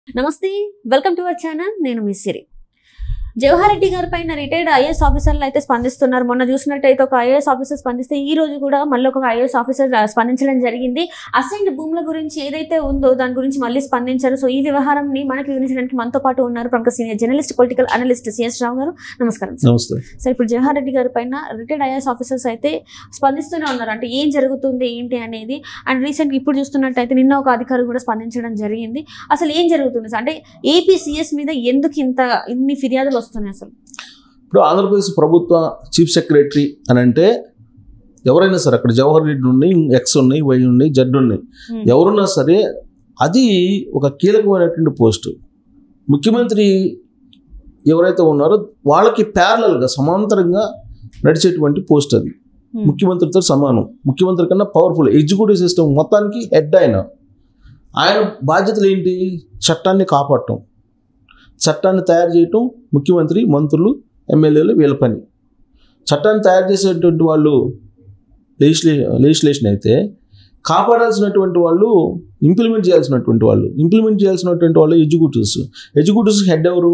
నమస్తే welcome to our channel నేను మీ సిరి జవహర్ రెడ్డి గారి పైన రిటైర్డ్ ఐఏఎస్ ఆఫీసర్లు అయితే స్పందిస్తున్నారు మొన్న చూసినట్టయితే ఒక ఐఏఎస్ ఆఫీసర్ స్పందిస్తే ఈ రోజు కూడా మళ్ళీ ఒక ఐఏఎస్ ఆఫీసర్ ఆ, స్పందించడం జరిగింది అసైన్డ్ భూముల గురించి ఏదైతే ఉందో దాని గురించి మళ్ళీ స్పందించారు సో ఈ వ్యవహారంని మనకి వివరించడానికి మనతో పాటు ఉన్నారు ప్రముఖ senior journalist political analyst C S Rao గారు నమస్కారం సార్. నమస్తే సార్ ఇప్పుడు జవహర్ రెడ్డి గారి పైన రిటైర్డ్ ఐఏఎస్ ఆఫీసర్స్ అయితే స్పందిస్తూనే ఉన్నారు అంటే ఏం జరుగుతుంది ఏంటి అనేది అండ్ రీసెంట్గా ఇప్పుడు చూస్తున్నట్టయితే నిన్న ఒక అధికారి కూడా స్పందించడం జరిగింది అసలు ఏం జరుగుతుంది సార్ అంటే ఏపీ సిఎస్ మీద ఎందుకు ఇంత ఇన్ని ఫిర్యాదులు వస్తున్నాయి అసలు ఇప్పుడు ఆంధ్రప్రదేశ్ ప్రభుత్వ చీఫ్ సెక్రటరీ అని అంటే ఎవరైనా సరే అక్కడ జవహర్ రెడ్డి ఉన్నాయి ఎక్స్ ఉన్నాయి వై ఉన్నాయి జడ్ ఉన్నాయి Hmm. ఎవరున్నా సరే అది ఒక కీలకమైనటువంటి పోస్ట్ ముఖ్యమంత్రి ఎవరైతే ఉన్నారో వాళ్ళకి ప్యారలల్గా సమాంతరంగా నడిచేటువంటి పోస్ట్ అది Hmm. ముఖ్యమంత్రితో సమానం ముఖ్యమంత్రి కన్నా పవర్ఫుల్ ఎగ్జిక్యూటివ్ సిస్టమ్ మొత్తానికి హెడ్ ఆయన ఆయన బాధ్యతలు ఏంటి చట్టాన్ని కాపాడటం చట్టాన్ని తయారు చేయటం ముఖ్యమంత్రి మంత్రులు ఎమ్మెల్యేలు వీళ్ళ పని చట్టాన్ని తయారు చేసేటువంటి వాళ్ళు లెజిస్లే లెజిస్లేషన్ అయితే కాపాడాల్సినటువంటి వాళ్ళు ఇంప్లిమెంట్ చేయాల్సినటువంటి వాళ్ళు ఇంప్లిమెంట్ చేయాల్సినటువంటి వాళ్ళు ఎగ్జిక్యూటివ్స్ ఎగ్జిక్యూటివ్స్ హెడ్ ఎవరు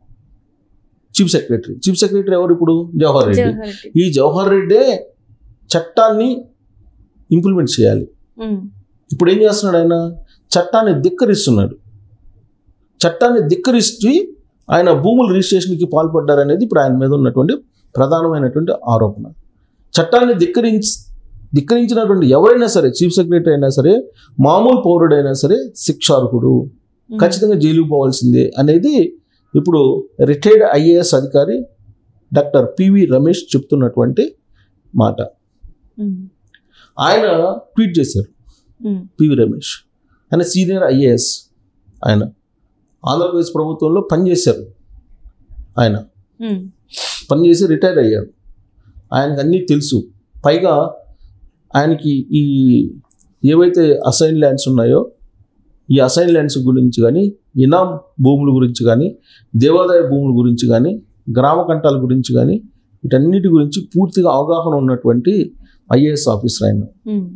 చీఫ్ సెక్రటరీ చీఫ్ సెక్రటరీ ఎవరు ఇప్పుడు జవహర్ రెడ్డి జవహర్ రెడ్డి ఈ జవహర్ రెడ్డే చట్టాన్ని ఇంప్లిమెంట్ చేయాలి ఉమ్. ఇప్పుడు ఏం చేస్తున్నాడు ఆయన చట్టాన్ని ధిక్కరిస్తున్నాడు చట్టాన్ని ధిక్కరిస్తూ ఆయన భూముల రిజిస్ట్రేషన్కి పాల్పడ్డారనేది ఇప్పుడు ఆయన మీద ఉన్నటువంటి ప్రధానమైనటువంటి ఆరోపణ చట్టాన్ని ధిక్కరించి ధిక్కరించినటువంటి ఎవరైనా సరే చీఫ్ సెక్రటరీ అయినా సరే మామూలు పౌరుడైనా సరే శిక్షార్హుడు ఉమ్. ఖచ్చితంగా జైలుకు పోవాల్సిందే అనేది ఇప్పుడు రిటైర్డ్ ఐఏఎస్ అధికారి డాక్టర్ పివి రమేష్ చెప్తున్నటువంటి మాట ఉమ్. ఆయన ట్వీట్ చేశారు ఉమ్. పివి రమేష్ ఆయన సీనియర్ ఐఏఎస్ ఆయన ఆంధ్రప్రదేశ్ ప్రభుత్వంలో పనిచేశారు ఆయన ఉమ్. పనిచేసి రిటైర్ అయ్యారు ఆయనకు అన్నీ తెలుసు పైగా ఆయనకి ఈ ఏవైతే అసైన్ ల్యాండ్స్ ఉన్నాయో ఈ అసైన్ ల్యాండ్స్ గురించి కానీ ఇనాం భూముల గురించి కానీ దేవాదాయ భూముల గురించి కానీ గ్రామ కంటాల గురించి కానీ వీటన్నిటి గురించి పూర్తిగా అవగాహన ఉన్నటువంటి ఐఏఎస్ ఆఫీసర్ ఆయన ఉమ్.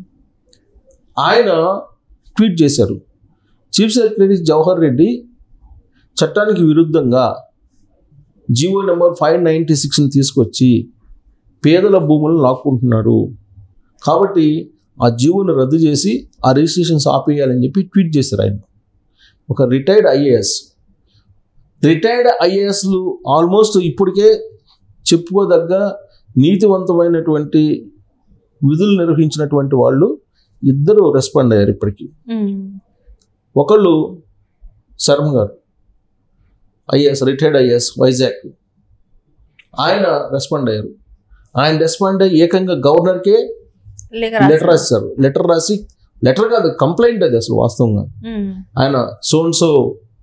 ఆయన ట్వీట్ చేశారు చీఫ్ సెక్రటరీ జవహర్ రెడ్డి చట్టానికి విరుద్ధంగా జీవో నెంబర్ ఫైవ్ నైంటీ సిక్స్ని తీసుకొచ్చి పేదల భూములను లాక్కుంటున్నాడు కాబట్టి ఆ జీవోను రద్దు చేసి ఆ రిజిస్ట్రేషన్స్ ఆపేయాలని చెప్పి ట్వీట్ చేశారు ఆయన ఒక రిటైర్డ్ ఐఏఎస్ రిటైర్డ్ ఐఏఎస్లు ఆల్మోస్ట్ ఇప్పటికే చెప్పుకోదగ్గ నీతివంతమైనటువంటి విధులు నిర్వహించినటువంటి వాళ్ళు ఇద్దరు రెస్పాండ్ అయ్యారు ఇప్పటికీ ఉమ్. ఒకళ్ళు శర్మ గారు ఐఏఎస్ రిటైర్డ్ ఐఏఎస్ వైజాగ్ ఆయన రెస్పాండ్ అయ్యారు ఆయన రెస్పాండ్ అయ్యి ఏకంగా గవర్నర్కే లేఖ లెటర్ రాశారు. రాశారు లెటర్ రాసి లెటర్ కాదు కంప్లైంట్ అది అసలు వాస్తవంగా ఉమ్. ఆయన సోన్సో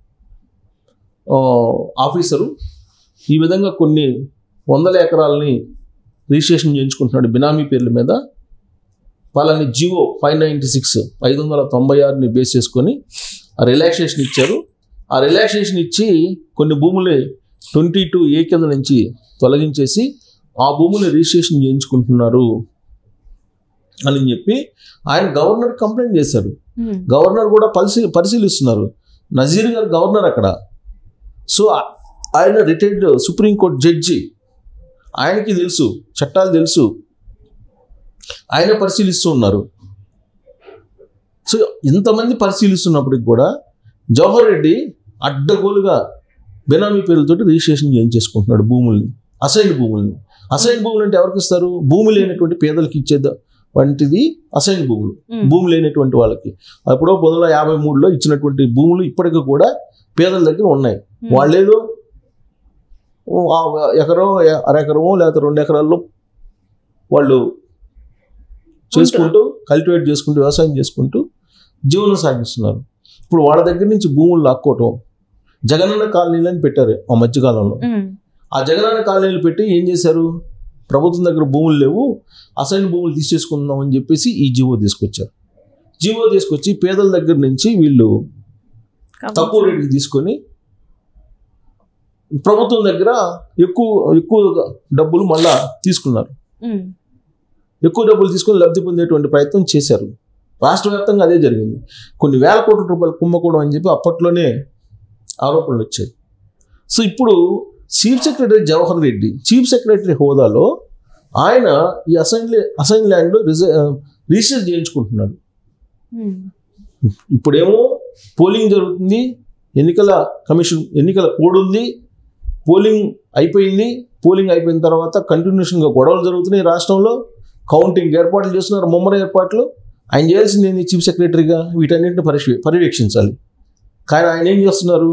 ఆఫీసరు ఈ విధంగా కొన్ని వందల ఎకరాలని రిజిస్ట్రేషన్ చేయించుకుంటున్నాడు బినామీ పేర్ల మీద వాళ్ళని జియో ఫైవ్ నైంటీ సిక్స్ ఐదు వందల తొంభై ఆరుని బేస్ చేసుకొని ఆ రిలాక్సేషన్ ఇచ్చారు ఆ రిలాక్సేషన్ ఇచ్చి కొన్ని భూములు ట్వంటీ టూ ఏ కింద నుంచి తొలగించేసి ఆ భూములు రిజిస్ట్రేషన్ చేయించుకుంటున్నారు అని చెప్పి ఆయన గవర్నర్ కంప్లైంట్ చేశారు ఉమ్. గవర్నర్ కూడా పరిశీ పరిశీలిస్తున్నారు నజీర్ గారు గవర్నర్ అక్కడ సో ఆ- ఆయన రిటైర్డ్ సుప్రీంకోర్టు జడ్జి ఆయనకి తెలుసు చట్టాలు తెలుసు ఆయన పరిశీలిస్తూ ఉన్నారు సో ఇంతమంది పరిశీలిస్తున్నప్పటికి కూడా జవహర్ రెడ్డి అడ్డగోలుగా బెనామీ పేర్లతోటి రిజిస్ట్రేషన్ చేయించేసుకుంటున్నాడు భూముల్ని అసైన్ భూముల్ని అసైన్ భూములు అంటే ఎవరికి ఇస్తారు భూమి లేనటువంటి పేదలకు ఇచ్చేది వంటిది అసైన్ భూములు ఉమ్. భూమి లేనటువంటి వాళ్ళకి అప్పుడో పంతొమ్మిది వందల యాభై మూడులో ఇచ్చినటువంటి భూములు ఇప్పటికీ కూడా పేదల దగ్గర ఉన్నాయి ఉమ్. వాళ్ళేదో ఓ ఆ ఎకరం ఎ- అరెకరమో లేకపోతే రెండు ఎకరాల్లో వాళ్ళు చేసుకుంటూ కల్టివేట్ చేసుకుంటూ వ్యవసాయం చేసుకుంటూ జీవనం సాగిస్తున్నారు ఇప్పుడు వాళ్ళ దగ్గర నుంచి భూములు లాక్కోవటం జగనన్న కాలనీలని పెట్టారు ఆ మధ్యకాలంలో ఉమ్. ఆ జగనన్న కాలనీలు పెట్టి ఏం చేశారు ప్రభుత్వం దగ్గర భూములు లేవు అసైన్ భూములు తీసేసుకుందాం అని చెప్పేసి ఈ జీవో తీసుకొచ్చారు జీవో తీసుకొచ్చి పేదల దగ్గర నుంచి వీళ్ళు తక్కువ రేటుకి తీసుకొని ప్రభుత్వం దగ్గర ఎక్కువ ఎక్కువ డబ్బులు మళ్ళా తీసుకున్నారు ఉమ్. ఎక్కువ డబ్బులు తీసుకొని లబ్ధి పొందేటువంటి ప్రయత్నం చేశారు రాష్ట్ర వ్యాప్తంగా అదే జరిగింది కొన్ని వేల కోట్ల రూపాయలు కుంభకోణం అని చెప్పి అప్పట్లోనే ఆరోపణలు వచ్చాయి సో ఇప్పుడు chief secretary Jawahar Reddy chief secretary హోదాలో ఆయన ఈ అసైన్ అసైన్ ల్యాండ్ రిజ రిజిస్టర్ చేయించుకుంటున్నాడు ఉమ్. ఇప్పుడేమో పోలింగ్ జరుగుతుంది ఎన్నికల కమిషన్ ఎన్నికల కోడ్ ఉంది పోలింగ్ అయిపోయింది పోలింగ్ అయిపోయిన తర్వాత కంటిన్యూషన్గా గొడవలు జరుగుతున్నాయి రాష్ట్రంలో కౌంటింగ్ ఏర్పాట్లు చేస్తున్నారు ముమ్మర ఏర్పాట్లు ఆయన చేయాల్సింది ఏంది చీఫ్ సెక్రటరీగా వీటన్నింటిని పరిశీ పర్యవేక్షించాలి కానీ ఆయన ఏం చేస్తున్నారు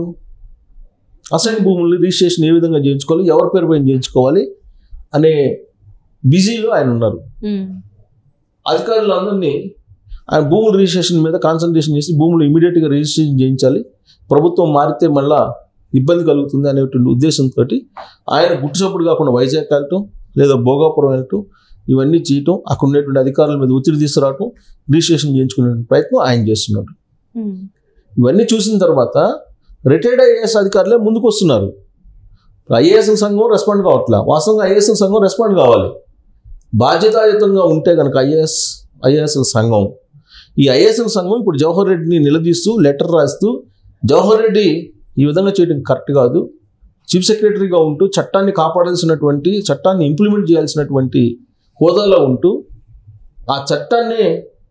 అసైన్ భూములు రిజిస్ట్రేషన్ ఏ విధంగా చేయించుకోవాలి ఎవరి పేరు పైన చేయించుకోవాలి అనే బిజీలో ఆయన ఉన్నారు ఉమ్. అధికారులందరినీ ఆయన భూముల రిజిస్ట్రేషన్ మీద కాన్సన్ట్రేషన్ చేసి భూములు ఇమీడియట్గా రిజిస్ట్రేషన్ చేయించాలి ప్రభుత్వం మారితే మళ్ళా ఇబ్బంది కలుగుతుంది అనేటువంటి ఉద్దేశంతో ఆయన గుట్టుచప్పుడు కాకుండా వైజాగ్ వెళ్ళటం లేదా భోగాపురం వెళ్ళటం ఇవన్నీ చేయటం అక్కడ ఉండేటువంటి అధికారుల మీద ఒత్తిడి తీసుకురావటం రిజిస్ట్రేషన్ చేయించుకునే ప్రయత్నం ఆయన చేస్తున్నాడు ఉమ్. ఇవన్నీ చూసిన తర్వాత రిటైర్డ్ ఐఏఎస్ అధికారులే ముందుకు వస్తున్నారు ఐఏఎస్ సంఘం రెస్పాండ్ కావట్లా వాస్తవంగా ఐఏఎస్ సంఘం రెస్పాండ్ కావాలి బాధ్యతాయుతంగా ఉంటే కనుక ఐఏఎస్ ఐఏఎస్ సంఘం ఈ ఐఏఎస్ సంఘం ఇప్పుడు జవహర్ రెడ్డిని నిలదీస్తూ లెటర్ రాస్తూ జవహర్ రెడ్డి ఈ విధంగా చేయడం కరెక్ట్ కాదు చీఫ్ సెక్రటరీగా ఉంటూ చట్టాన్ని కాపాడాల్సినటువంటి చట్టాన్ని ఇంప్లిమెంట్ చేయాల్సినటువంటి హోదాలో ఉంటూ ఆ చట్టాన్ని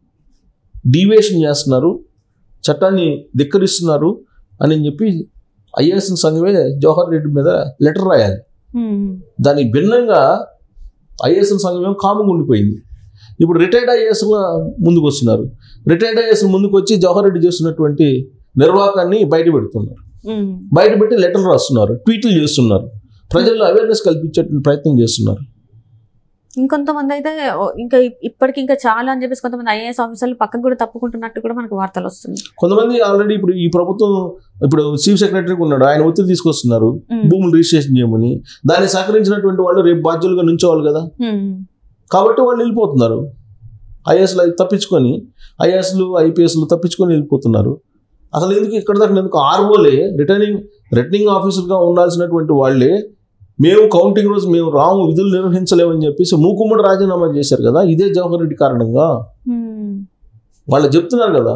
డీవియేషన్ చేస్తున్నారు చట్టాన్ని ధిక్కరిస్తున్నారు అని చెప్పి ఐఏఎస్ సంఘమే జవహర్ రెడ్డి మీద లెటర్ రాయాలి ఉమ్. దానికి భిన్నంగా ఐఏఎస్ సంఘం కాముగా ఉండిపోయింది ఇప్పుడు రిటైర్డ్ ఐఏఎస్ ముందుకు వస్తున్నారు రిటైర్డ్ ఐఏఎస్ ముందుకు వచ్చి జవహర్ రెడ్డి చేస్తున్నటువంటి నిర్వాహకాన్ని బయట పెడుతున్నారు ఉమ్. బయట పెట్టి లెటర్లు రాస్తున్నారు ట్వీట్లు చేస్తున్నారు ప్రజల్లో అవేర్నెస్ కల్పించే ప్రయత్నం చేస్తున్నారు ఇంకొంతమంది అయితే ఓ, ఇంకా ఇప్- ఇప్పటికి ఇంకా చాలా అని చెప్పేసి కొంతమంది ఐఏఎస్ ఆఫీసర్లు పక్కకు కూడా తప్పుకుంటున్నట్టు కూడా మనకు వార్తలు వస్తుంది కొంతమంది ఆల్రెడీ ఇప్పుడు ఈ ప్రభుత్వం ఇప్పుడు చీఫ్ సెక్రటరీకి ఉన్నాడు ఆయన ఒత్తిడి తీసుకొస్తున్నారు ఉమ్. భూములు రిజిస్ట్రేషన్ చేయమని దాన్ని సహకరించినటువంటి వాళ్ళు రేపు బాధ్యులుగా నుంచోవాలి కదా ఉమ్. కాబట్టి వాళ్ళు వెళ్ళిపోతున్నారు ఐఏఎస్లు తప్పించుకొని ఐఏఎస్లు ఐపీఎస్లు తప్పించుకొని వెళ్ళిపోతున్నారు అసలు ఎందుకు ఇక్కడ దాకా ఎందుకు ఆర్ఓలే రిటర్నింగ్ రిటర్నింగ్ ఆఫీసర్గా ఉండాల్సినటువంటి వాళ్ళే మేము కౌంటింగ్ రోజు మేము రాము విధులు నిర్వహించలేమని చెప్పేసి మూకుమ్మడి రాజీనామా చేశారు కదా ఇదే జవహర్ రెడ్డి కారణంగా ఉమ్. వాళ్ళు చెప్తున్నారు కదా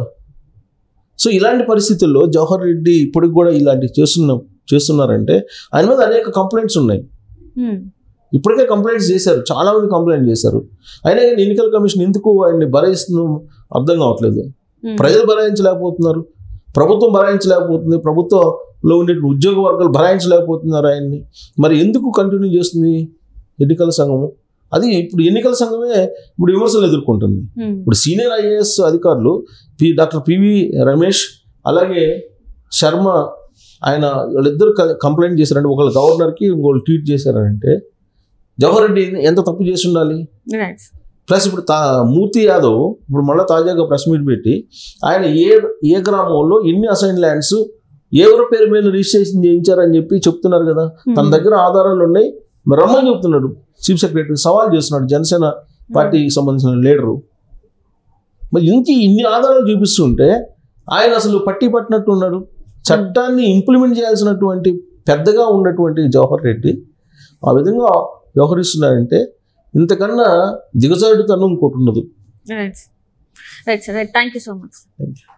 సో ఇలాంటి పరిస్థితుల్లో జవహర్ రెడ్డి ఇప్పటికి కూడా ఇలాంటివి చేస్తున్న చేస్తున్నారంటే ఆయన మీద అనేక కంప్లైంట్స్ ఉన్నాయి ఉమ్. ఇప్పటికే కంప్లైంట్స్ చేశారు చాలా మంది కంప్లైంట్ చేశారు అయినా కానీ ఎన్నికల కమిషన్ ఎందుకు ఆయన్ని భరాయిస్తుందో అర్థం కావట్లేదు ఉమ్. ప్రజలు భరాయించలేకపోతున్నారు ప్రభుత్వం భరాయించలేకపోతుంది ప్రభుత్వంలో ఉండే ఉద్యోగ వర్గాలు భరాయించలేకపోతున్నారు ఆయన్ని మరి ఎందుకు కంటిన్యూ చేస్తుంది ఎన్నికల సంఘము అది ఇప్పుడు ఎన్నికల సంఘమే ఇప్పుడు విమర్శలు ఎదుర్కొంటుంది ఉమ్. ఇప్పుడు సీనియర్ ఐఏఎస్ అధికారులు పి డాక్టర్ పివి రమేష్ అలాగే శర్మ ఆయన వాళ్ళిద్దరు క- కంప్లైంట్ చేశారంటే ఒకళ్ళు గవర్నర్కి ఇంకోళ్ళు ట్వీట్ చేశారంటే జవహర్ రెడ్డి ఎంత తప్పు చేసి ఉండాలి రైట్ ప్లస్ ఇప్పుడు తా మూర్తి యాదవ్ ఇప్పుడు మళ్ళీ తాజాగా ప్రెస్ మీట్ పెట్టి ఆయన ఏ ఏ గ్రామంలో ఎన్ని అసైన్ ల్యాండ్స్ ఎవరి పేరు మీద రిజిస్ట్రేషన్ చేయించారని చెప్పి చెప్తున్నారు కదా తన దగ్గర ఆధారాలు ఉన్నాయి మరి రమ్మని చెప్తున్నాడు చీఫ్ సెక్రటరీ సవాల్ చేస్తున్నాడు జనసేన పార్టీకి సంబంధించిన లీడరు మరి ఇంక ఇన్ని ఆధారాలు చూపిస్తుంటే ఆయన అసలు పట్టి పట్టినట్టు ఉన్నాడు చట్టాన్ని ఇంప్లిమెంట్ చేయాల్సినటువంటి పెద్దగా ఉన్నటువంటి జవహర్ రెడ్డి ఆ విధంగా వ్యవహరిస్తున్నారంటే ఇంతకన్నా దిగజాడుతనం ఇంకోటి ఉండదు right right sir right thank you so much Thank you.